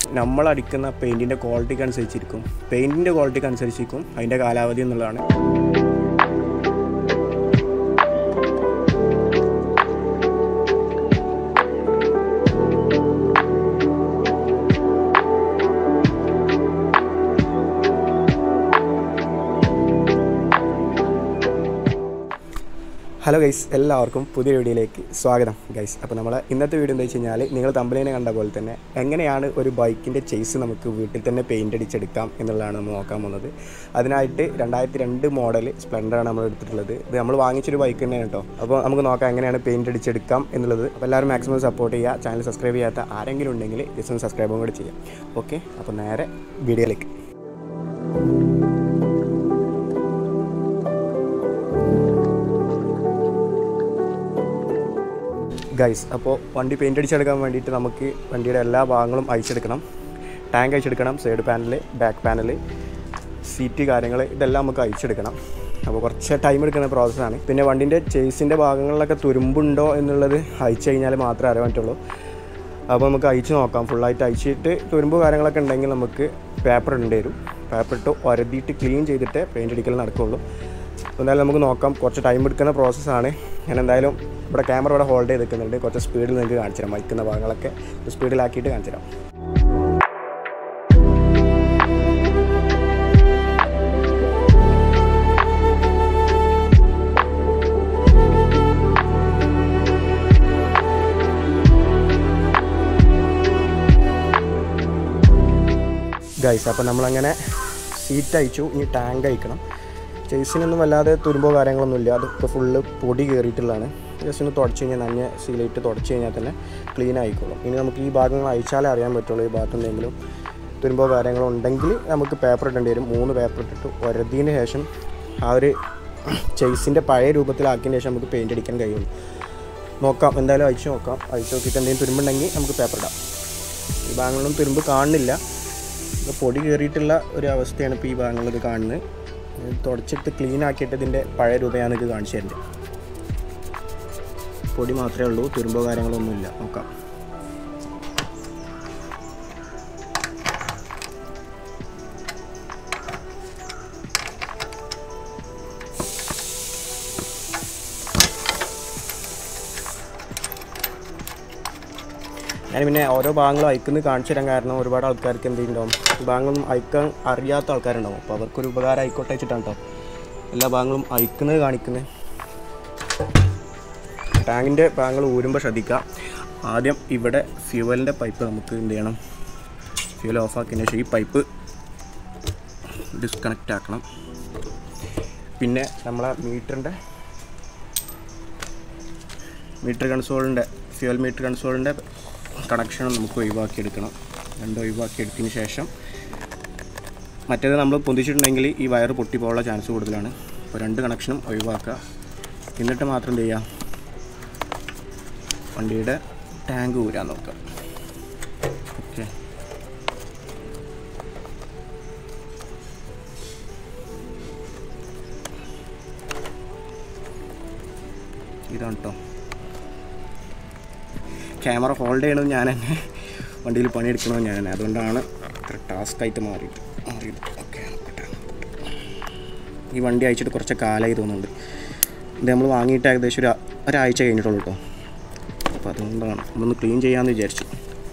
നമ്മൾ അടിക്കുന്ന പെയിൻറ്റിൻ്റെ ക്വാളിറ്റിക്ക് അനുസരിച്ചിരിക്കും പെയിൻറ്റിൻ്റെ ക്വാളിറ്റിക്ക് അനുസരിച്ചിരിക്കും അതിൻ്റെ കാലാവധി എന്നുള്ളതാണ് ഹലോ ഗൈസ് എല്ലാവർക്കും പുതിയ വീഡിയോയിലേക്ക് സ്വാഗതം ഗൈസ് അപ്പോൾ നമ്മൾ ഇന്നത്തെ വീഡിയോ എന്താ വെച്ച് കഴിഞ്ഞാൽ നിങ്ങൾ തമ്പലിനെ കണ്ട പോലെ തന്നെ എങ്ങനെയാണ് ഒരു ബൈക്കിൻ്റെ ചേസ് നമുക്ക് വീട്ടിൽ തന്നെ പെയിൻ്റ് അടിച്ചെടുക്കാം എന്നുള്ളതാണ് നമ്മൾ നോക്കാൻ പോകുന്നത് അതിനായിട്ട് രണ്ടായിരത്തി രണ്ട് മോഡൽ സ്പ്ലെൻഡറാണ് നമ്മൾ എടുത്തിട്ടുള്ളത് ഇത് നമ്മൾ വാങ്ങിച്ചൊരു ബൈക്ക് തന്നെയാണ് കേട്ടോ അപ്പോൾ നമുക്ക് നോക്കാം എങ്ങനെയാണ് പെയിൻ്റ് അടിച്ചെടുക്കാം എന്നുള്ളത് അപ്പോൾ എല്ലാവരും മാക്സിമം സപ്പോർട്ട് ചെയ്യുക ചാനൽ സബ്സ്ക്രൈബ് ചെയ്യാത്ത ആരെങ്കിലും ഉണ്ടെങ്കിൽ ജസ്റ്റ് ഒന്ന് സബ്സ്ക്രൈബും കൂടി ചെയ്യാം ഓക്കെ അപ്പോൾ നേരെ വീഡിയോയിലേക്ക് ഗൈസ് അപ്പോൾ വണ്ടി പെയിൻ്റ് അടിച്ചെടുക്കാൻ വേണ്ടിയിട്ട് നമുക്ക് വണ്ടിയുടെ എല്ലാ ഭാഗങ്ങളും അയച്ചെടുക്കണം ടാങ്ക് അയച്ചെടുക്കണം side panel back panel seat കാര്യങ്ങൾ ഇതെല്ലാം നമുക്ക് അയച്ചെടുക്കണം അപ്പോൾ കുറച്ച് ടൈം എടുക്കുന്ന പ്രോസസ്സാണ് പിന്നെ വണ്ടിൻ്റെ ചേസിൻ്റെ ഭാഗങ്ങളിലൊക്കെ തുരുമ്പുണ്ടോ എന്നുള്ളത് അയച്ചു കഴിഞ്ഞാൽ മാത്രമേ അറിയാൻ പറ്റുള്ളൂ അപ്പോൾ നമുക്ക് അയച്ച് നോക്കാം ഫുള്ളായിട്ട് അയച്ചിട്ട് തുരുമ്പ് കാര്യങ്ങളൊക്കെ ഉണ്ടെങ്കിൽ നമുക്ക് പേപ്പർ ഇടേണ്ടി വരും പേപ്പർ ഇട്ട് ഒരതിയിട്ട് ക്ലീൻ ചെയ്തിട്ട് പെയിൻ്റ് അടിക്കൽ നടക്കുള്ളൂ അപ്പോൾ എന്തായാലും നമുക്ക് നോക്കാം കുറച്ച് ടൈം എടുക്കുന്ന പ്രോസസ്സാണ് ഞാൻ എന്തായാലും ഇവിടെ ക്യാമറ ഇവിടെ ഹോൾഡ് ചെയ്ത് നിൽക്കുന്നുണ്ട് കുറച്ച് സ്പീഡിൽ നിങ്ങൾക്ക് കാണിച്ചു തരാം വയ്ക്കുന്ന ഭാഗങ്ങളൊക്കെ സ്പീഡിലാക്കിയിട്ട് കാണിച്ചു തരാം ഗൈസ് അപ്പോൾ നമ്മളങ്ങനെ സീറ്റ് അയച്ചു ഇനി ടാങ്ക് അയക്കണം ചേസിനൊന്നും വല്ലാതെ തുരുമ്പോ കാര്യങ്ങളൊന്നുമില്ല അതൊക്കെ ഫുള്ള് പൊടി കയറിയിട്ടുള്ളതാണ് ജസ്റ്റ് ഒന്ന് തുടച്ച് കഴിഞ്ഞാൽ നഞ്ഞ സീലിട്ട് തുടച്ച് കഴിഞ്ഞാൽ തന്നെ ക്ലീൻ ആയിക്കോളും ഇനി നമുക്ക് ഈ ഭാഗങ്ങൾ അയച്ചാലേ അറിയാൻ പറ്റുള്ളൂ ഈ ഭാഗത്ത് എന്തെങ്കിലും തുരുമ്പോ കാര്യങ്ങളോ ഉണ്ടെങ്കിൽ നമുക്ക് പേപ്പർ ഇടേണ്ടി വരും മൂന്ന് പേപ്പർ ഇട്ടിട്ട് ഒരതിന് ശേഷം ആ ഒരു ചേസിൻ്റെ പഴയ രൂപത്തിലാക്കിയതിന് ശേഷം നമുക്ക് പെയിൻ്റ് അടിക്കാൻ കഴിയുള്ളൂ നോക്കാം എന്തായാലും അയച്ചു നോക്കാം അയച്ചു നോക്കിയിട്ട് എന്തെങ്കിലും തുരുമ്പുണ്ടെങ്കിൽ നമുക്ക് പേപ്പർ ഇടാം ഈ ഭാഗങ്ങളിലൊന്നും തുരുമ്പ് കാണുന്നില്ല ഇത് പൊടി കയറിയിട്ടുള്ള ഒരു അവസ്ഥയാണ് ഇപ്പോൾ ഈ ഭാഗങ്ങളിൽ ഇത് കാണുന്നത് ഇത് തുടച്ചിട്ട് ക്ലീൻ ആക്കിയിട്ട് ഇതിൻ്റെ പഴയ രൂപ ഞാൻ നിങ്ങൾക്ക് കാണിച്ചു തരുന്നത് പൊടി മാത്രമേ ഉള്ളൂ തുരുമ്പോ കാര്യങ്ങളൊന്നുമില്ല നോക്കാം ഞാൻ പിന്നെ ഓരോ ഭാഗങ്ങളും അയക്കുന്നത് കാണിച്ചു തരാൻ കാരണം ഒരുപാട് ആൾക്കാർക്ക് എന്ത് ചെയ്യുന്നുണ്ടാവും ഭാഗങ്ങളും അയക്കാൻ അറിയാത്ത ആൾക്കാരുണ്ടാവും അപ്പോൾ അവർക്കൊരു ഉപകാരം ആയിക്കോട്ടെ വെച്ചിട്ടാണ് കേട്ടോ എല്ലാ ഭാഗങ്ങളും അയക്കുന്നത് കാണിക്കുന്നത് ടാങ്കിൻ്റെ ഭാഗങ്ങൾ ഊരുമ്പോൾ ശ്രദ്ധിക്കുക ആദ്യം ഇവിടെ ഫ്യൂവലിൻ്റെ പൈപ്പ് നമുക്ക് എന്ത് ചെയ്യണം ഫ്യൂവൽ ഓഫാക്കിയതിന് ശേഷം ഈ പൈപ്പ് ഡിസ്കണക്റ്റ് ആക്കണം പിന്നെ നമ്മളെ മീറ്ററിൻ്റെ മീറ്റർ കൺസോളിൻ്റെ ഫ്യൂവൽ മീറ്റർ കൺസോളിൻ്റെ കണക്ഷൻ നമുക്ക് ഒഴിവാക്കിയെടുക്കണം രണ്ട് ഒഴിവാക്കിയെടുത്തതിന് ശേഷം മറ്റേത് നമ്മൾ പൊന്തിച്ചിട്ടുണ്ടെങ്കിൽ ഈ വയർ പൊട്ടിപ്പോകാനുള്ള ചാൻസ് കൂടുതലാണ് അപ്പോൾ രണ്ട് കണക്ഷനും ഒഴിവാക്കുക എന്നിട്ട് മാത്രം എന്ത് ചെയ്യുക വണ്ടിയുടെ ടാങ്ക് ഊരാൻ നോക്കുക ഓക്കെ ഇതാണ് കേട്ടോ ക്യാമറ ഹോൾഡ് ചെയ്യണത് ഞാൻ തന്നെ വണ്ടിയിൽ പണിയെടുക്കണത് ഞാൻ തന്നെ അതുകൊണ്ടാണ് ഇത്ര ടാസ്ക് ആയിട്ട് മാറിയിട്ട് മാറിയത് ഓക്കെ ഈ വണ്ടി അയച്ചിട്ട് കുറച്ച് കാലമായി തോന്നുന്നുണ്ട് ഇത് നമ്മൾ വാങ്ങിയിട്ട് ഏകദേശം ഒരു ഒരാഴ്ച കഴിഞ്ഞിട്ടുള്ളൂ കേട്ടോ അപ്പോൾ അതുകൊണ്ടാണ് നമ്മളൊന്ന് ക്ലീൻ ചെയ്യാമെന്ന് വിചാരിച്ചു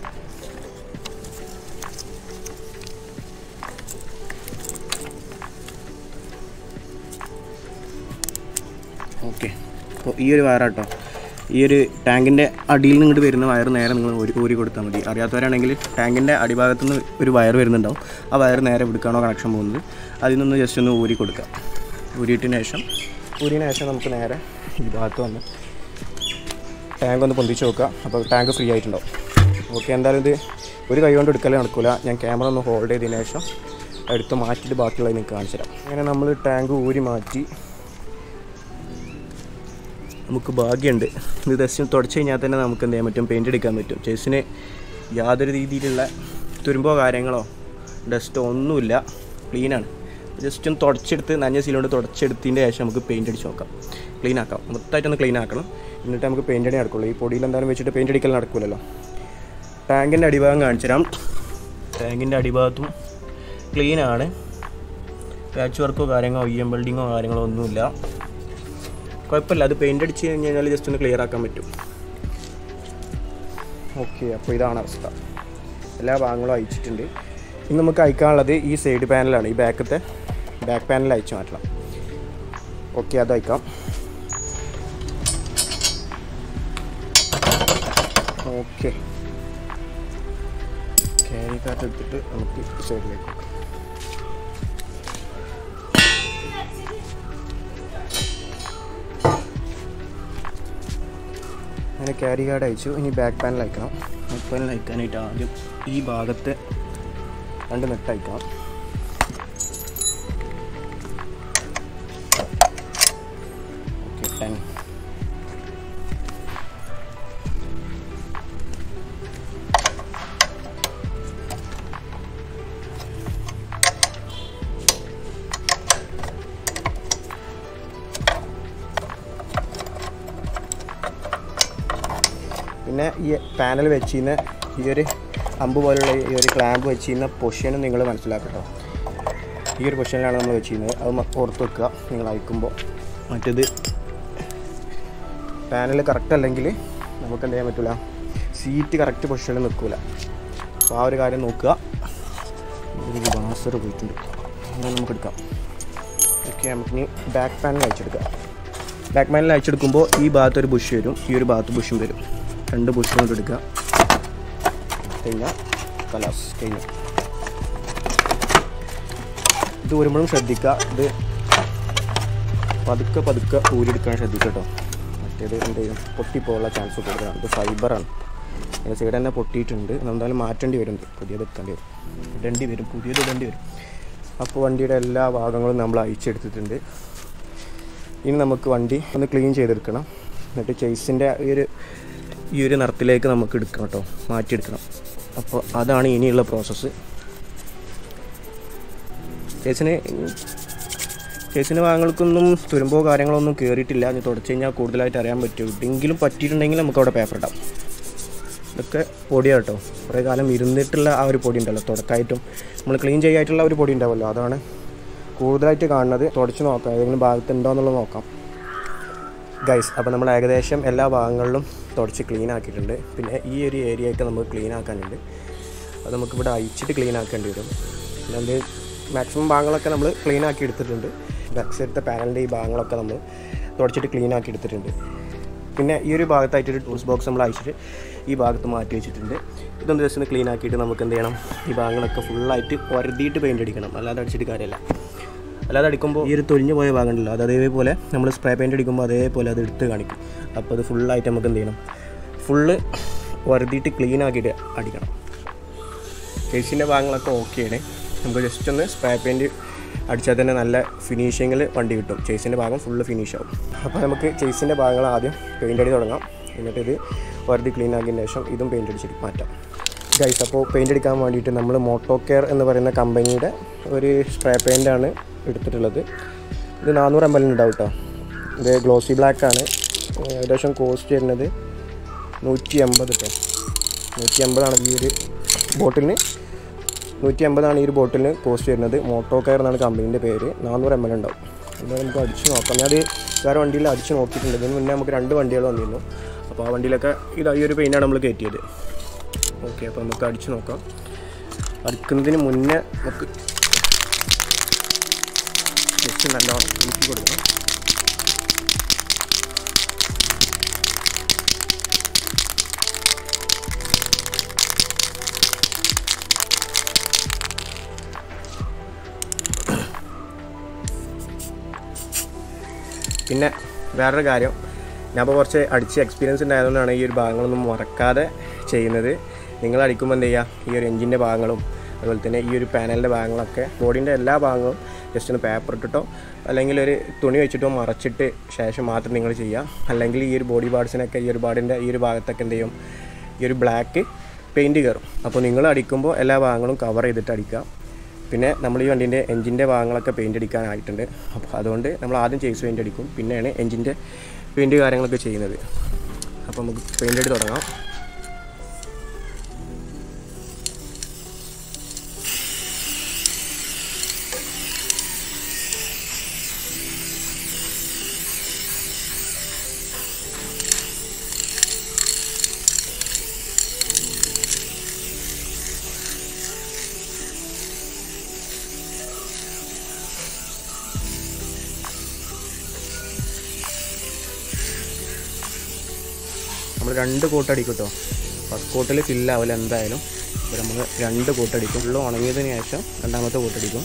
ഓക്കെ അപ്പോൾ ഈ ഒരു വയറാട്ടോ ഈ ഒരു ടാങ്കിൻ്റെ അടിയിൽ നിന്ന് ഇങ്ങോട്ട് വരുന്ന വയർ നേരെ നിങ്ങൾ ഒരു ഊരി കൊടുത്താൽ മതി അറിയാത്തവരാണെങ്കിൽ ടാങ്കിൻ്റെ അടിഭാഗത്ത് നിന്ന് ഒരു വയർ വരുന്നുണ്ടാവും ആ വയർ നേരെ എടുക്കാണോ കണക്ഷൻ പോകുന്നത് അതിൽ നിന്ന് ജസ്റ്റ് ഒന്ന് ഊരി കൊടുക്കുക ഊരിയിട്ടതിന് ശേഷം ഊരിയതിന് ശേഷം നമുക്ക് നേരെ ഈ ഭാഗത്ത് വന്ന് ടാങ്ക് ഒന്ന് പൊന്തിച്ച് നോക്കുക അപ്പോൾ ടാങ്ക് ഫ്രീ ആയിട്ടുണ്ടാവും ഓക്കെ എന്തായാലും ഇത് ഒരു കൈ കൊണ്ട് എടുക്കലേ നടക്കില്ല ഞാൻ ക്യാമറ ഒന്ന് ഹോൾഡ് ചെയ്തതിന് ശേഷം എടുത്ത് മാറ്റിയിട്ട് ബാക്കിയുള്ളത് നിങ്ങൾക്ക് കാണിച്ചു തരാം അങ്ങനെ നമ്മൾ ടാങ്ക് ഊരി മാറ്റി നമുക്ക് ഭാഗ്യമുണ്ട് ഇത് ജസ്റ്റ് തുടച്ച് കഴിഞ്ഞാൽ തന്നെ നമുക്ക് എന്ത് ചെയ്യാൻ പറ്റും പെയിൻ്റ് അടിക്കാൻ പറ്റും ചെസ്സിന് യാതൊരു രീതിയിലുള്ള തുരുമ്പോ കാര്യങ്ങളോ ഡസ്റ്റോ ഒന്നുമില്ല ക്ലീനാണ് ജസ്റ്റ് ഒന്ന് തുടച്ചെടുത്ത് നഞ്ഞ സീലോണ്ട് തുടച്ചെടുത്തതിൻ്റെ ശേഷം നമുക്ക് പെയിൻ്റ് അടിച്ച് നോക്കാം ക്ലീൻ ആക്കാം മൊത്തമായിട്ടൊന്ന് ക്ലീൻ ആക്കണം എന്നിട്ട് നമുക്ക് പെയിൻ്റ് അടി നടക്കുള്ളൂ ഈ പൊടിയിൽ എന്തായാലും വെച്ചിട്ട് പെയിൻ്റ് അടിക്കൽ നടക്കില്ലല്ലോ ടാങ്കിൻ്റെ അടിഭാഗം കാണിച്ചു തരാം ടാങ്കിൻ്റെ അടിഭാഗത്തും ക്ലീനാണ് പാച്ച് വർക്കോ കാര്യങ്ങളോ ഇ എം ബിൽഡിങ്ങോ കാര്യങ്ങളോ ഒന്നുമില്ല കുഴപ്പമില്ല അത് പെയിൻ്റ് അടിച്ച് കഴിഞ്ഞ് കഴിഞ്ഞാൽ ജസ്റ്റ് ഒന്ന് ക്ലിയർ ആക്കാൻ പറ്റും ഓക്കെ അപ്പോൾ ഇതാണ് അവസ്ഥ എല്ലാ ഭാഗങ്ങളും അയച്ചിട്ടുണ്ട് ഇനി നമുക്ക് അയക്കാനുള്ളത് ഈ സൈഡ് പാനലാണ് ഈ ബാക്കത്തെ ബാക്ക് പാനൽ അയച്ചു മാറ്റണം ഓക്കെ അത് അയക്കാം ഓക്കെ ക്യാരി കാർട്ട് എടുത്തിട്ട് നമുക്ക് സൈഡിലേക്ക് വെക്കാം അങ്ങനെ ക്യാരി കാർഡ് അയച്ചു ഇനി ബാക്ക് പാനൽ അയക്കണം ബാക്ക് പാനൽ അയക്കാനായിട്ട് ആദ്യം ഈ ഭാഗത്തെ രണ്ട് നെട്ട് അയക്കണം ഓക്കെ ടെൻ പിന്നെ ഈ പാനൽ വെച്ചിരുന്ന ഈ ഒരു അമ്പ് പോലുള്ള ഈ ഒരു ക്ലാമ്പ് വെച്ചിരുന്ന പൊസിഷനും നിങ്ങൾ മനസ്സിലാക്കട്ടോ ഈ ഒരു പൊസിഷനിലാണ് നമ്മൾ വെച്ചിരുന്നത് അത് മ- ഓർത്ത് വെക്കുക നിങ്ങൾ അയക്കുമ്പോൾ മറ്റേത് പാനൽ കറക്റ്റ് അല്ലെങ്കിൽ നമുക്ക് എന്ത് ചെയ്യാൻ പറ്റില്ല സീറ്റ് കറക്റ്റ് പൊസിഷനിൽ നിൽക്കില്ല അപ്പോൾ ആ ഒരു കാര്യം നോക്കുക ഒരു ബാസർ പോയിട്ടുണ്ട് അങ്ങനെ നമുക്ക് എടുക്കാം ഓക്കെ നമുക്കിനി ബാക്ക് പാനൽ അയച്ചെടുക്കാം ബാക്ക് പാനൽ അയച്ചെടുക്കുമ്പോൾ ഈ ഭാഗത്ത് ഒരു ബുഷ് വരും ഈ ഒരു ഭാഗത്ത് ബുഷും വരും രണ്ട് ബുഷ് കൊണ്ട് എടുക്കുക കഴിഞ്ഞാൽ കലാസ് കഴിഞ്ഞു ഇത് വരുമ്പോഴും ശ്രദ്ധിക്കുക ഇത് പതുക്കെ പതുക്കെ ഊരിയെടുക്കാൻ ശ്രദ്ധിക്കുക കേട്ടോ മറ്റേത് എന്ത് ചെയ്യും പൊട്ടിപ്പോകാനുള്ള ചാൻസ് കൂടുതലാണ് ഇത് ഫൈബറാണ് അതിൻ്റെ സൈഡ് തന്നെ പൊട്ടിയിട്ടുണ്ട് എന്തായാലും മാറ്റേണ്ടി വരും ഇത്. പുതിയത് എടുക്കേണ്ടി വരും ഇടേണ്ടി വരും പുതിയത് ഇടേണ്ടി വരും അപ്പോൾ വണ്ടിയുടെ എല്ലാ ഭാഗങ്ങളും നമ്മൾ അയച്ചെടുത്തിട്ടുണ്ട് ഇനി നമുക്ക് വണ്ടി ഒന്ന് ക്ലീൻ ചെയ്തെടുക്കണം എന്നിട്ട് ചേസിൻ്റെ ഈ ഒരു ഈ ഒരു നിറത്തിലേക്ക് നമുക്ക് എടുക്കണം കേട്ടോ മാറ്റിയെടുക്കണം അപ്പോൾ അതാണ് ഇനിയുള്ള പ്രോസസ്സ് ചേച്ചിന് ചേച്ചിൻ്റെ ഭാഗങ്ങൾക്കൊന്നും തുരുമ്പോ കാര്യങ്ങളൊന്നും കയറിയിട്ടില്ല ഇനി തുടച്ച് കഴിഞ്ഞാൽ കൂടുതലായിട്ട് അറിയാൻ പറ്റും എവിടെയെങ്കിലും പറ്റിയിട്ടുണ്ടെങ്കിൽ നമുക്ക് അവിടെ പേപ്പർ ഇടാം ഇതൊക്കെ പൊടിയാണ് കേട്ടോ കുറേ കാലം ഇരുന്നിട്ടുള്ള ആ ഒരു പൊടി ഉണ്ടല്ലോ തുടക്കമായിട്ടും നമ്മൾ ക്ലീൻ ചെയ്യായിട്ടുള്ള ഒരു പൊടി ഉണ്ടാവുമല്ലോ അതാണ് കൂടുതലായിട്ട് കാണുന്നത് തുടച്ച് നോക്കാം ഏതെങ്കിലും ഭാഗത്ത് ഉണ്ടോ എന്നുള്ളത് നോക്കാം ഗൈസ് അപ്പോൾ നമ്മൾ ഏകദേശം എല്ലാ ഭാഗങ്ങളിലും തുടച്ച് ക്ലീൻ ആക്കിയിട്ടുണ്ട് പിന്നെ ഈ ഒരു ഏരിയയൊക്കെ നമുക്ക് ക്ലീൻ ആക്കാനുണ്ട് അത് നമുക്കിവിടെ അയച്ചിട്ട് ക്ലീൻ ആക്കേണ്ടി വരും പിന്നെ അത് മാക്സിമം ഭാഗങ്ങളൊക്കെ നമ്മൾ ക്ലീൻ ആക്കി എടുത്തിട്ടുണ്ട് ബാക്ക് സൈഡത്തെ പാനലിൻ്റെ ഈ ഭാഗങ്ങളൊക്കെ നമ്മൾ തുടച്ചിട്ട് ക്ലീൻ ആക്കി എടുത്തിട്ടുണ്ട് പിന്നെ ഈ ഒരു ഭാഗത്തായിട്ടൊരു ടൂൾസ് ബോക്സ് നമ്മൾ അയച്ചിട്ട് ഈ ഭാഗത്ത് മാറ്റി വെച്ചിട്ടുണ്ട് ഇതൊന്ന് ജസ്റ്റ് ഒന്ന് ക്ലീൻ ആക്കിയിട്ട് നമുക്ക് എന്ത് ചെയ്യണം ഈ ഭാഗങ്ങളൊക്കെ ഫുള്ളായിട്ട് ഒരതിയിട്ട് പെയിൻ്റ് അടിക്കണം അല്ലാതെ അടിച്ചിട്ട് കാര്യമില്ല അല്ലാതെ അടിക്കുമ്പോൾ ഈ ഒരു തൊലിഞ്ഞു പോയ ഭാഗം ഉണ്ടല്ലോ അത് അതേപോലെ നമ്മൾ സ്പ്രേ പെയിൻ്റ് അടിക്കുമ്പോൾ അതേപോലെ അത് എടുത്ത് കാണിക്കും അപ്പോൾ അത് ഫുള്ളായിട്ട് നമുക്ക് എന്ത് ചെയ്യണം ഫുള്ള് വരുതിയിട്ട് ക്ലീൻ ആക്കിയിട്ട് അടിക്കണം കേസിൻ്റെ ഭാഗങ്ങളൊക്കെ ഓക്കെയാണ് നമുക്ക് ജസ്റ്റ് ഒന്ന് സ്പ്രേ പെയിൻറ്റ് അടിച്ചാൽ തന്നെ നല്ല ഫിനിഷിങ്ങിൽ വണ്ടി കിട്ടും ചേസിൻ്റെ ഭാഗം ഫുള്ള് ഫിനിഷ് ആവും അപ്പോൾ നമുക്ക് ചേസിൻ്റെ ഭാഗങ്ങൾ ആദ്യം പെയിൻ്റ് അടി തുടങ്ങാം എന്നിട്ട് ഇത് വരുതി ക്ലീൻ ആക്കിയതിന് ശേഷം ഇതും പെയിൻ്റ് അടിച്ചിട്ട് മാറ്റാം ഗൈസ് അപ്പോൾ പെയിൻ്റ് അടിക്കാൻ വേണ്ടിയിട്ട് നമ്മൾ മോട്ടോ കെയർ എന്ന് പറയുന്ന കമ്പനിയുടെ ഒരു സ്പ്രേ പെയിൻ്റാണ് എടുത്തിട്ടുള്ളത് ഇത് നാനൂറ് എം എൽ ഉണ്ടാവും കേട്ടോ ഇത് ഗ്ലോസി ബ്ലാക്ക് ആണ് ഏകദേശം കോസ്റ്റ് വരുന്നത് നൂറ്റി എൺപത് കേട്ടോ നൂറ്റി എൺപതാണ് ഈ ഒരു ബോട്ടിലിന് നൂറ്റി അമ്പതാണ് ഈ ഒരു ബോട്ടിലിന് കോസ്റ്റ് വരുന്നത് മോട്ടോ കെയർ എന്നാണ് കമ്പനീൻ്റെ പേര് നാനൂറ് എം എൽ ഉണ്ടാവും ഇത് നമുക്ക് അടിച്ച് നോക്കാം ഞാൻ അത് വേറെ വണ്ടിയിൽ അടിച്ച് നോക്കിയിട്ടുണ്ട് ഇതിന് മുന്നേ നമുക്ക് രണ്ട് വണ്ടികൾ വന്നിരുന്നു അപ്പോൾ ആ വണ്ടിയിലൊക്കെ ഇത് ഈ ഒരു പെയിൻ്റാണ് നമ്മൾ കയറ്റിയത് ഓക്കെ അപ്പോൾ നമുക്ക് അടിച്ച് നോക്കാം അടിക്കുന്നതിന് മുന്നേ നമുക്ക് ജസ്റ്റ് നല്ലോണം ഊറ്റി കൊടുക്കണം പിന്നെ വേറൊരു കാര്യം ഞാൻ ഇപ്പോൾ കുറച്ച് അടിച്ച് എക്സ്പീരിയൻസ് ഉണ്ടായതുകൊണ്ടാണ് ഈ ഒരു ഭാഗങ്ങളൊന്നും മറക്കാതെ ചെയ്യുന്നത് നിങ്ങൾ അടിക്കുമ്പോൾ എന്ത് ചെയ്യുക ഈ ഒരു എഞ്ചിൻ്റെ ഭാഗങ്ങളും അതുപോലെ തന്നെ ഈ ഒരു പാനലിൻ്റെ ഭാഗങ്ങളൊക്കെ ബോഡീൻ്റെ എല്ലാ ഭാഗങ്ങളും ജസ്റ്റ് ഒന്ന് പേപ്പർ ഇട്ടിട്ടോ അല്ലെങ്കിൽ ഒരു തുണി വെച്ചിട്ടോ മറച്ചിട്ട് ശേഷം മാത്രം നിങ്ങൾ ചെയ്യുക അല്ലെങ്കിൽ ഈ ഒരു ബോഡി പാർട്സിനൊക്കെ ഈ ഒരു ബോഡിൻ്റെ ഈ ഒരു ഭാഗത്തൊക്കെ എന്ത് ചെയ്യും ഈ ഒരു ബ്ലാക്ക് പെയിൻറ്റ് കയറും അപ്പോൾ നിങ്ങൾ അടിക്കുമ്പോൾ എല്ലാ ഭാഗങ്ങളും കവർ ചെയ്തിട്ട് അടിക്കുക പിന്നെ നമ്മൾ ഈ വണ്ടീൻ്റെ എഞ്ചിൻ്റെ ഭാഗങ്ങളൊക്കെ പെയിൻ്റ് അടിക്കാനായിട്ടുണ്ട് അപ്പോൾ അതുകൊണ്ട് നമ്മൾ ആദ്യം ചേസ് പെയിൻ്റ് അടിക്കും പിന്നെയാണ് എഞ്ചിൻ്റെ പെയിൻറ്റ് കാര്യങ്ങളൊക്കെ ചെയ്യുന്നത് അപ്പോൾ നമുക്ക് പെയിൻ്റ് അടി തുടങ്ങാം നമ്മൾ രണ്ട് കോട്ടടിക്കും കേട്ടോ ഫസ്റ്റ് കോട്ടിൽ ഫില്ലാവില്ല എന്തായാലും ഇപ്പോൾ നമ്മൾ രണ്ട് കോട്ടടിക്കും ഫുള്ള് ഉണങ്ങിയതിന് ശേഷം രണ്ടാമത്തെ കോട്ടടിക്കും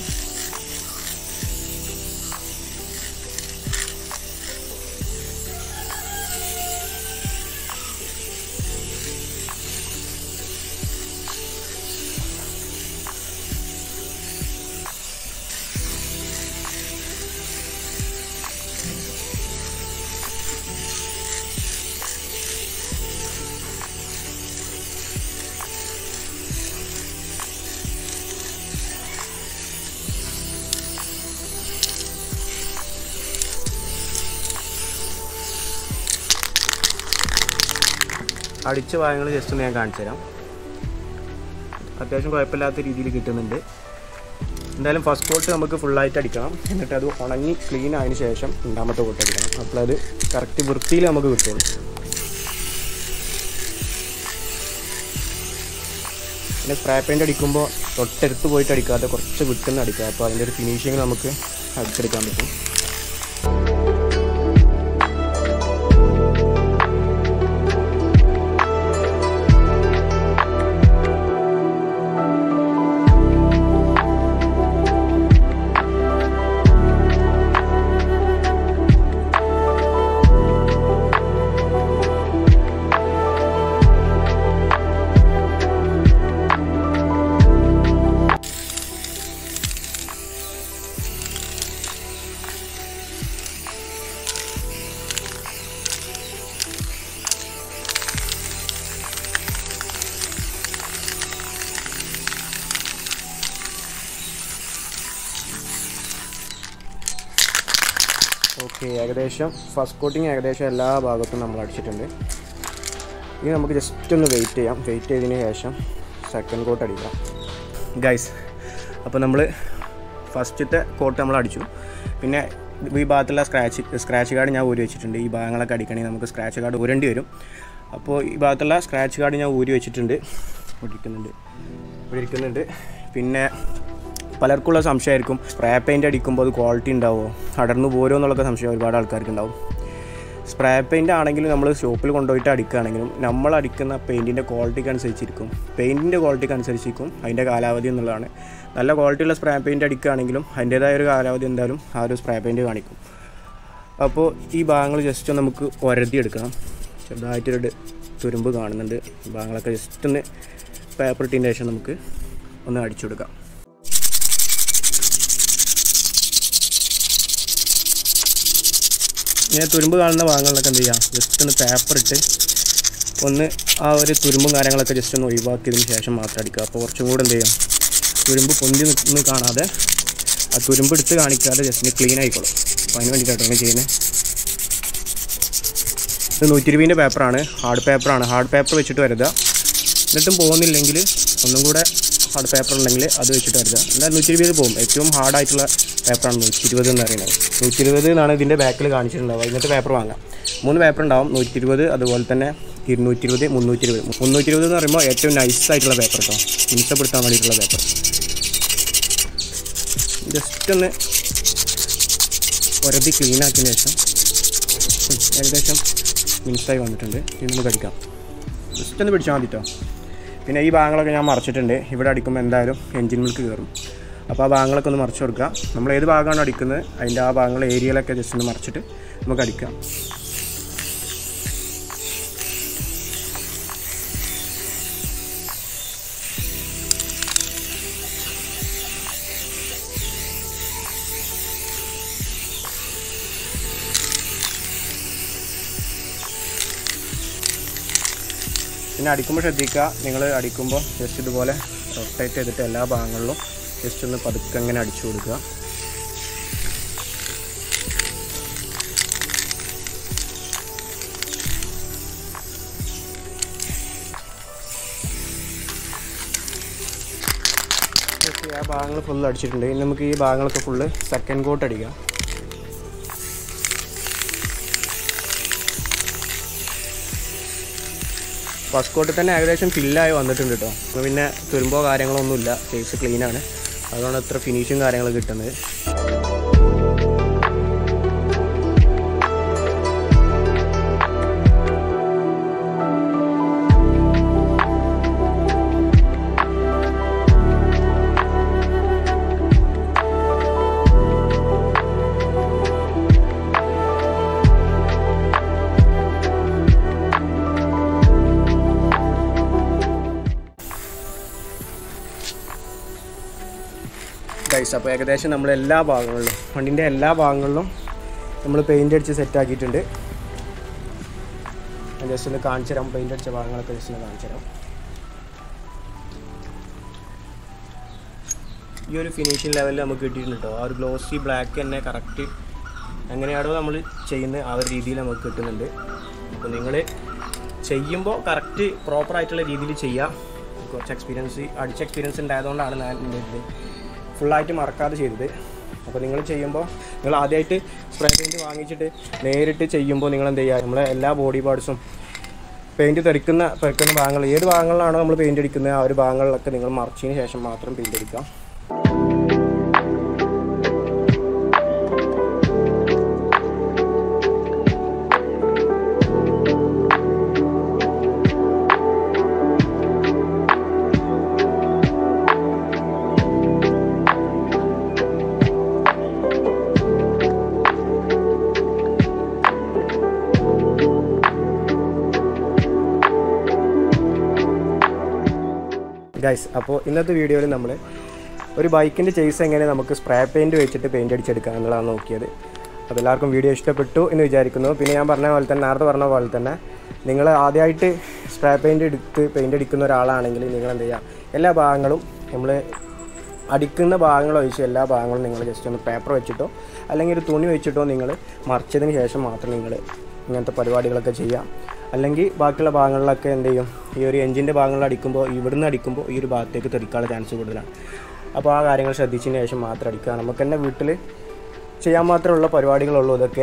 അടിച്ച ഭാഗങ്ങൾ ജസ്റ്റ് ഒന്ന് ഞാൻ കാണിച്ചു തരാം അത്യാവശ്യം കുഴപ്പമില്ലാത്ത രീതിയിൽ കിട്ടുന്നുണ്ട് എന്തായാലും ഫസ്റ്റ് കോട്ട് നമുക്ക് ഫുള്ളായിട്ട് അടിക്കണം എന്നിട്ട് അത് ഉണങ്ങി ക്ലീൻ ആയതിനു ശേഷം രണ്ടാമത്തെ കോട്ട് അടിക്കണം അപ്പോൾ അത് കറക്റ്റ് വൃത്തിയിൽ നമുക്ക് കിട്ടുള്ളൂ പിന്നെ സ്പ്രേ പെയിൻ്റ് അടിക്കുമ്പോൾ തൊട്ടടുത്ത് പോയിട്ട് അടിക്കാതെ കുറച്ച് വിട്ടുന്ന് അടിക്കുക അപ്പോൾ അതിൻ്റെ ഒരു ഫിനിഷിങ് നമുക്ക് അടിച്ചെടുക്കാൻ പറ്റും ഓക്കെ ഏകദേശം ഫസ്റ്റ് കോട്ടിങ് ഏകദേശം എല്ലാ ഭാഗത്തും നമ്മൾ അടിച്ചിട്ടുണ്ട് ഇനി നമുക്ക് ജസ്റ്റ് ഒന്ന് വെയിറ്റ് ചെയ്യാം വെയിറ്റ് ചെയ്തതിന് ശേഷം സെക്കൻഡ് കോട്ട് അടിക്കാം ഗൈസ് അപ്പോൾ നമ്മൾ ഫസ്റ്റത്തെ കോട്ട് നമ്മൾ അടിച്ചു പിന്നെ ഈ ഭാഗത്തുള്ള സ്ക്രാച്ച് സ്ക്രാച്ച് കാർഡ് ഞാൻ ഊരി വെച്ചിട്ടുണ്ട് ഈ ഭാഗങ്ങളൊക്കെ അടിക്കണമെങ്കിൽ നമുക്ക് സ്ക്രാച്ച് കാർഡ് ഊരേണ്ടി വരും അപ്പോൾ ഈ ഭാഗത്തുള്ള സ്ക്രാച്ച് കാർഡ് ഞാൻ ഊരി വെച്ചിട്ടുണ്ട് ഇവിടെ ഇരിക്കുന്നുണ്ട് ഇവിടെ ഇരിക്കുന്നുണ്ട് പിന്നെ പലർക്കുള്ള സംശയമായിരിക്കും സ്പ്രേ പെയിൻ്റ് അടിക്കുമ്പോൾ അത് ക്വാളിറ്റി ഉണ്ടാവുമോ അടർന്നു പോരുമോ എന്നുള്ള സംശയം ഒരുപാട് ആൾക്കാർക്ക് ഉണ്ടാവും സ്പ്രേ പെയിൻ്റ് ആണെങ്കിലും നമ്മൾ ഷോപ്പിൽ കൊണ്ടുപോയിട്ട് അടിക്കുകയാണെങ്കിലും നമ്മൾ അടിക്കുന്ന പെയിൻറ്റിൻ്റെ ക്വാളിറ്റിക്ക് അനുസരിച്ചിരിക്കും പെയിൻറ്റിൻ്റെ ക്വാളിറ്റിക്ക് അനുസരിച്ചിരിക്കും അതിൻ്റെ കാലാവധി എന്നുള്ളതാണ് നല്ല ക്വാളിറ്റിയുള്ള സ്പ്രേ പെയിൻറ്റ് അടിക്കുകയാണെങ്കിലും അതിൻ്റേതായ ഒരു കാലാവധി എന്തായാലും ആ ഒരു സ്പ്രേ പെയിൻറ്റ് കാണിക്കും അപ്പോൾ ഈ ഭാഗങ്ങൾ ജസ്റ്റ് ഒന്ന് നമുക്ക് ഒരതിയെടുക്കണം ചെറുതായിട്ടൊരു ഡ- തുരുമ്പ് കാണുന്നുണ്ട് ഈ ഭാഗങ്ങളൊക്കെ ജസ്റ്റ് ഒന്ന് പേപ്പർ ഇട്ടതിന് ശേഷം നമുക്ക് ഒന്ന് അടിച്ചു കൊടുക്കാം ഇങ്ങനെ തുരുമ്പ് കാണുന്ന ഭാഗങ്ങളിലൊക്കെ എന്ത് ചെയ്യാം ജസ്റ്റ് ഒന്ന് പേപ്പർ ഇട്ട് ഒന്ന് ആ ഒരു തുരുമ്പും കാര്യങ്ങളൊക്കെ ജസ്റ്റ് ഒന്ന് ഒഴിവാക്കിയതിന് ശേഷം മാത്രം അടിക്കുക അപ്പോൾ കുറച്ചും കൂടെ എന്ത് ചെയ്യാം തുരുമ്പ് പൊന്തി നിൽക്കുന്നത് കാണാതെ ആ തുരുമ്പ് എടുത്ത് കാണിക്കാതെ ജസ്റ്റ് ക്ലീൻ ആയിക്കോളും അപ്പോൾ അതിന് വേണ്ടിയിട്ടാണ് അങ്ങനെ ചെയ്യുന്നത് ഇത് നൂറ്റി ഇരുപതിൻ്റെ പേപ്പറാണ് ഹാർഡ് പേപ്പറാണ് ഹാർഡ് പേപ്പർ വെച്ചിട്ട് വരുക എന്നിട്ടും പോകുന്നില്ലെങ്കിൽ ഒന്നും കൂടെ ഹാർഡ് പേപ്പർ ഉണ്ടെങ്കിൽ അത് വെച്ചിട്ട് വരുക എന്നാൽ നൂറ്റി ഇരുപത് പോകും ഏറ്റവും ഹാർഡായിട്ടുള്ള പേപ്പറാണ് നൂറ്റി ഇരുപത് എന്ന് പറയുന്നത് നൂറ്റി ഇരുപത് എന്നാണ് ഇതിൻ്റെ ബാക്കിൽ കാണിച്ചിട്ടുണ്ടാവുക ഇങ്ങനത്തെ പേപ്പർ വാങ്ങാം മൂന്ന് പേപ്പർ ഉണ്ടാവും നൂറ്റി ഇരുപത് അതുപോലെ തന്നെ ഇരുന്നൂറ്റി ഇരുപത് മുന്നൂറ്റി ഇരുപത് മുന്നൂറ്റി ഇരുപത് എന്ന് പറയുമ്പോൾ ഏറ്റവും നൈസ് ആയിട്ടുള്ള പേപ്പർ കേട്ടോ മിനുസപ്പെടുത്താൻ വേണ്ടിയിട്ടുള്ള പേപ്പർ ജസ്റ്റ് ഒന്ന് ഒരതി ക്ലീൻ ആക്കിയതിന് ശേഷം ഉം, ഏകദേശം മിനുസായി വന്നിട്ടുണ്ട് ഇനി നമുക്ക് അടിക്കാം ജസ്റ്റ് ഒന്ന് പിടിച്ചാൽ മതി കേട്ടോ പിന്നെ ഈ ഭാഗങ്ങളൊക്കെ ഞാൻ മറച്ചിട്ടുണ്ട് ഇവിടെ അടിക്കുമ്പോൾ എന്തായാലും എൻജിൻ മിൽക്ക് കയറും അപ്പോൾ ആ ഭാഗങ്ങളൊക്കെ ഒന്ന് മറിച്ച് കൊടുക്കുക നമ്മൾ ഏത് ഭാഗമാണ് അടിക്കുന്നത് അതിൻ്റെ ആ ഭാഗങ്ങൾ ഏരിയയിലൊക്കെ ജസ്റ്റ് ഒന്ന് മറിച്ചിട്ട് നമുക്ക് അടിക്കാം പിന്നെ അടിക്കുമ്പോൾ ശ്രദ്ധിക്കുക നിങ്ങൾ അടിക്കുമ്പോൾ ജസ്റ്റ് ഇതുപോലെ റൊട്ടേറ്റ് ചെയ്തിട്ട് എല്ലാ ഭാഗങ്ങളിലും ജസ്റ്റ് ഒന്ന് പതുക്കെ അങ്ങനെ അടിച്ചു കൊടുക്കുക ഓക്കെ ആ ഭാഗങ്ങൾ ഫുള്ള് അടിച്ചിട്ടുണ്ട് ഇനി നമുക്ക് ഈ ഭാഗങ്ങളൊക്കെ ഫുള്ള് സെക്കൻഡ് കോട്ട് അടിക്കാം ഫസ്റ്റ് കോട്ടിൽ തന്നെ ഏകദേശം ഫില്ലായി വന്നിട്ടുണ്ട് കേട്ടോ അപ്പോൾ പിന്നെ തുരുമ്പോ കാര്യങ്ങളൊന്നുമില്ല ഫേസ് ക്ലീനാണ് അതുകൊണ്ട് അത്ര ഫിനിഷും കാര്യങ്ങളും കിട്ടുന്നത് ഗൈസ് അപ്പോൾ ഏകദേശം നമ്മൾ എല്ലാ ഭാഗങ്ങളിലും വണ്ടിൻ്റെ എല്ലാ ഭാഗങ്ങളിലും നമ്മൾ പെയിൻ്റ് അടിച്ച് സെറ്റ് ആക്കിയിട്ടുണ്ട് ഞാൻ ജസ്റ്റ് ഒന്ന് കാണിച്ചു തരാം പെയിൻ്റ് അടിച്ച ഭാഗങ്ങളൊക്കെ ജസ്റ്റ് ഒന്ന് കാണിച്ചു തരാം ഈ ഒരു ഫിനിഷിംഗ് ലെവലിൽ നമുക്ക് കിട്ടിയിട്ടുണ്ട് കേട്ടോ ആ ഒരു ഗ്ലോസി ബ്ലാക്ക് തന്നെ കറക്റ്റ് എങ്ങനെയാണോ നമ്മൾ ചെയ്യുന്നത് ആ ഒരു രീതിയിൽ നമുക്ക് കിട്ടുന്നുണ്ട് അപ്പോൾ നിങ്ങൾ ചെയ്യുമ്പോൾ കറക്റ്റ് പ്രോപ്പർ ആയിട്ടുള്ള രീതിയിൽ ചെയ്യാം കുറച്ച് എക്സ്പീരിയൻസ് അടിച്ച എക്സ്പീരിയൻസ് ഉണ്ടായതുകൊണ്ടാണ് ഞാൻ എൻ്റെ ഇത് ഫുള്ളായിട്ട് മറക്കാതെ ചെയ്തത് അപ്പോൾ നിങ്ങൾ ചെയ്യുമ്പോൾ നിങ്ങൾ ആദ്യമായിട്ട് സ്പ്രേ പെയിൻറ്റ് വാങ്ങിച്ചിട്ട് നേരിട്ട് ചെയ്യുമ്പോൾ നിങ്ങൾ എന്ത് ചെയ്യുക നമ്മളെ എല്ലാ ബോഡി പാർട്സും പെയിൻറ്റ് തെറിക്കുന്ന തെറിക്കുന്ന ഭാഗങ്ങൾ ഏത് ഭാഗങ്ങളിലാണോ നമ്മൾ പെയിൻറ്റ് അടിക്കുന്നത് ആ ഒരു ഭാഗങ്ങളിലൊക്കെ നിങ്ങൾ മറച്ചതിന് ശേഷം മാത്രം പെയിൻറ്റ് അടിക്കാം ഗൈസ് അപ്പോൾ ഇന്നത്തെ വീഡിയോയിൽ നമ്മൾ ഒരു ബൈക്കിൻ്റെ ചേസ് എങ്ങനെ നമുക്ക് സ്പ്രേ പെയിൻറ്റ് വെച്ചിട്ട് പെയിൻറ്റ് അടിച്ചെടുക്കാം എന്നുള്ളതാണ് നോക്കിയത് അപ്പോൾ എല്ലാവർക്കും വീഡിയോ ഇഷ്ടപ്പെട്ടു എന്ന് വിചാരിക്കുന്നു പിന്നെ ഞാൻ പറഞ്ഞ പോലെ തന്നെ നേരത്തെ പറഞ്ഞ പോലെ തന്നെ നിങ്ങൾ ആദ്യമായിട്ട് സ്പ്രേ പെയിൻറ്റ് എടുത്ത് പെയിൻറ്റ് അടിക്കുന്ന ഒരാളാണെങ്കിൽ നിങ്ങൾ എന്ത് ചെയ്യുക എല്ലാ ഭാഗങ്ങളും നമ്മൾ അടിക്കുന്ന ഭാഗങ്ങൾ ഒഴിച്ച് എല്ലാ ഭാഗങ്ങളും നിങ്ങൾ ജസ്റ്റ് ഒന്ന് പേപ്പർ വെച്ചിട്ടോ അല്ലെങ്കിൽ ഒരു തുണി വെച്ചിട്ടോ നിങ്ങൾ മറിച്ചതിന് ശേഷം മാത്രം നിങ്ങൾ ഇങ്ങനത്തെ പരിപാടികളൊക്കെ ചെയ്യാം അല്ലെങ്കിൽ ബാക്കിയുള്ള ഭാഗങ്ങളിലൊക്കെ എന്ത് ചെയ്യും ഈ ഒരു എഞ്ചിൻ്റെ ഭാഗങ്ങളിൽ അടിക്കുമ്പോൾ ഇവിടുന്ന് അടിക്കുമ്പോൾ ഈ ഒരു ഭാഗത്തേക്ക് തെറിക്കാനുള്ള ചാൻസ് കൂടുതലാണ് അപ്പോൾ ആ കാര്യങ്ങൾ ശ്രദ്ധിച്ചതിന് ശേഷം മാത്രം അടിക്കുക നമുക്ക് തന്നെ വീട്ടിൽ ചെയ്യാൻ മാത്രമുള്ള പരിപാടികളുള്ളൂ ഇതൊക്കെ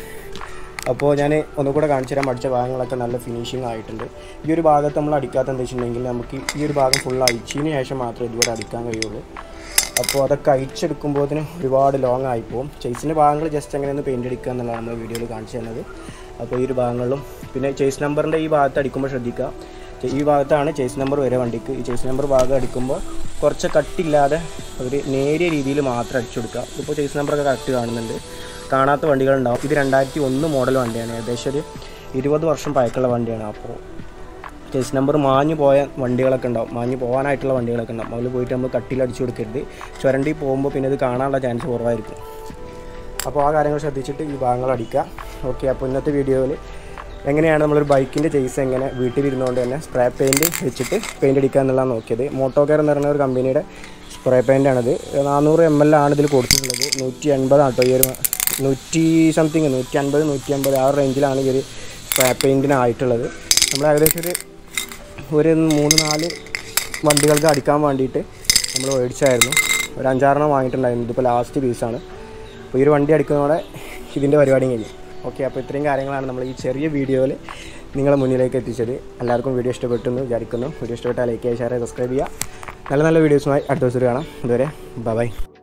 അപ്പോൾ ഞാൻ ഒന്നുകൂടെ കാണിച്ചു തരാൻ പഠിച്ച ഭാഗങ്ങളൊക്കെ നല്ല ഫിനിഷിംഗ് ആയിട്ടുണ്ട് ഈ ഒരു ഭാഗത്ത് നമ്മൾ അടിക്കാത്ത എന്താ വെച്ചിട്ടുണ്ടെങ്കിൽ നമുക്ക് ഈ ഒരു ഭാഗം ഫുൾ അയച്ചതിന് ശേഷം മാത്രമേ ഇതുവരെ അടിക്കാൻ കഴിയുള്ളൂ അപ്പോൾ അതൊക്കെ അയച്ചെടുക്കുമ്പോഴത്തേന് ഒരുപാട് ലോങ് ആയിപ്പോവും ചേസിൻ്റെ ഭാഗങ്ങൾ ജസ്റ്റ് അങ്ങനെ ഒന്ന് പെയിൻ്റ് അടിക്കുക എന്നുള്ളതാണ് നമ്മൾ വീഡിയോയിൽ കാണിച്ചു തന്നത് അപ്പോൾ ഈ ഒരു ഭാഗങ്ങളിലും പിന്നെ ചേസ് നമ്പറിൻ്റെ ഈ ഭാഗത്ത് അടിക്കുമ്പോൾ ശ്രദ്ധിക്കുക ചെ- ഈ ഭാഗത്താണ് ചേസ് നമ്പർ വരെ വണ്ടിക്ക് ഈ ചേസ് നമ്പർ ഭാഗം അടിക്കുമ്പോൾ കുറച്ച് കട്ടില്ലാതെ ഒരു നേരിയ രീതിയിൽ മാത്രം അടിച്ചു കൊടുക്കുക ഇപ്പോൾ ചേസ് നമ്പറൊക്കെ കറക്റ്റ് കാണുന്നുണ്ട് കാണാത്ത വണ്ടികളുണ്ടാവും ഇത് രണ്ടായിരത്തി ഒന്ന് മോഡൽ വണ്ടിയാണ് ഏകദേശം ഒരു ഇരുപത് വർഷം പഴക്കമുള്ള വണ്ടിയാണ് അപ്പോൾ കേസ് നമ്പർ മാഞ്ഞു പോയ വണ്ടികളൊക്കെ ഉണ്ടാവും മാഞ്ഞു പോകാനായിട്ടുള്ള വണ്ടികളൊക്കെ ഉണ്ടാവും അതിൽ പോയിട്ട് നമ്മൾ കട്ടിയിൽ അടിച്ചു കൊടുക്കരുത് ചുരണ്ടി പോകുമ്പോൾ പിന്നെ ഇത് കാണാനുള്ള ചാൻസ് കുറവായിരിക്കും അപ്പോൾ ആ കാര്യങ്ങൾ ശ്രദ്ധിച്ചിട്ട് ഈ ഭാഗങ്ങൾ അടിക്കുക ഓക്കെ അപ്പോൾ ഇന്നത്തെ വീഡിയോയിൽ എങ്ങനെയാണ് നമ്മളൊരു ബൈക്കിൻ്റെ ചേസ് എങ്ങനെ വീട്ടിലിരുന്നുകൊണ്ട് തന്നെ സ്പ്രേ പെയിൻറ്റ് വെച്ചിട്ട് പെയിൻറ്റ് അടിക്കുക എന്നുള്ളതാണ് നോക്കിയത് മോട്ടോ കെയർ എന്ന് പറയുന്ന ഒരു കമ്പനിയുടെ സ്പ്രേ പെയിൻ്റാണിത് നാനൂറ് എം എൽ ആണ് ഇതിൽ കൊടുത്തിട്ടുള്ളത് നൂറ്റി എൺപതാണ് കേട്ടോ ഈ ഒരു നൂറ്റി സംതിങ് നൂറ്റി അൻപത് നൂറ്റി അമ്പത് ആ ഒരു റേഞ്ചിലാണ് ഈ ഒരു സ്പ്രേ പെയിൻറ്റിനായിട്ടുള്ളത് നമ്മൾ ഏകദേശം ഒരു ഒരു മൂന്ന് നാല് വണ്ടികൾക്ക് അടിക്കാൻ വേണ്ടിയിട്ട് നമ്മൾ മേടിച്ചായിരുന്നു ഒരു അഞ്ചാറെണ്ണം വാങ്ങിയിട്ടുണ്ടായിരുന്നു ഇതിപ്പോൾ ലാസ്റ്റ് പീസാണ് അപ്പോൾ ഈ ഒരു വണ്ടി അടിക്കുന്നതോടെ ഇതിൻ്റെ പരിപാടി കഴിഞ്ഞു ഓക്കെ അപ്പോൾ ഇത്രയും കാര്യങ്ങളാണ് നമ്മൾ ഈ ചെറിയ വീഡിയോയിൽ നിങ്ങളെ മുന്നിലേക്ക് എത്തിച്ചത് എല്ലാവർക്കും വീഡിയോ ഇഷ്ടപ്പെട്ടു എന്ന് വിചാരിക്കുന്നു വീഡിയോ ഇഷ്ടപ്പെട്ടാൽ ലൈക്ക് ചെയ്യുക ഷെയർ ചെയ്യുക സബ്സ്ക്രൈബ് ചെയ്യുക നല്ല നല്ല വീഡിയോസുമായി അടുത്ത ദിവസം കാണാം ഇതുവരെ ബൈ